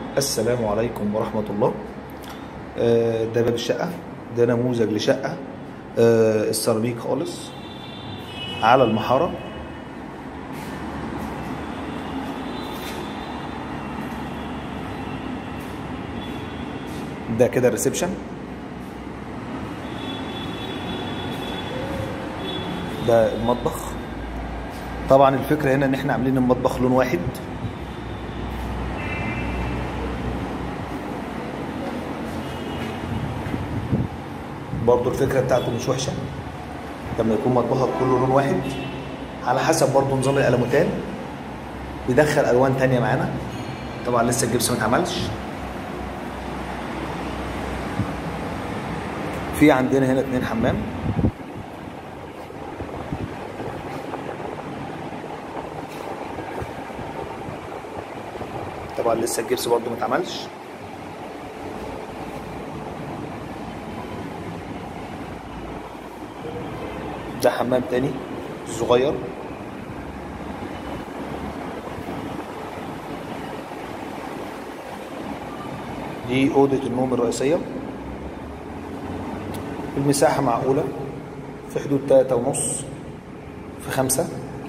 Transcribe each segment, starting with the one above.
السلام عليكم ورحمة الله آه، ده باب الشقة ده نموذج لشقة آه، السيراميك خالص على المحارة ده كده الريسبشن ده المطبخ طبعا الفكرة هنا ان احنا عاملين المطبخ لون واحد برضو الفكرة بتاعته مش وحشة لما يكون مطبخك كله لون واحد على حسب برضو نظام الألموتان بيدخل ألوان تانية معانا طبعا لسه الجبس ما اتعملش في عندنا هنا اتنين حمام طبعا لسه الجبس برضو ما اتعملش ده حمام تاني صغير دي أوضة النوم الرئيسية المساحة معقولة في حدود تلاتة ونص في خمسة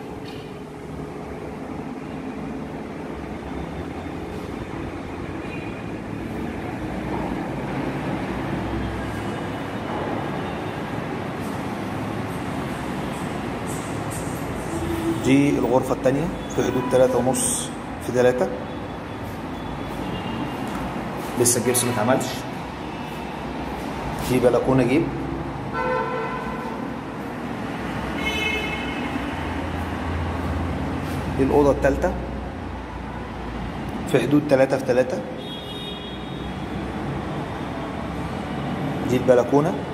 دي الغرفة التانية في حدود تلاتة ونص في تلاتة لسه الجبس ما اتعملش في بلكونة جيب دي الأوضة التالتة في حدود تلاتة في تلاتة دي البلكونة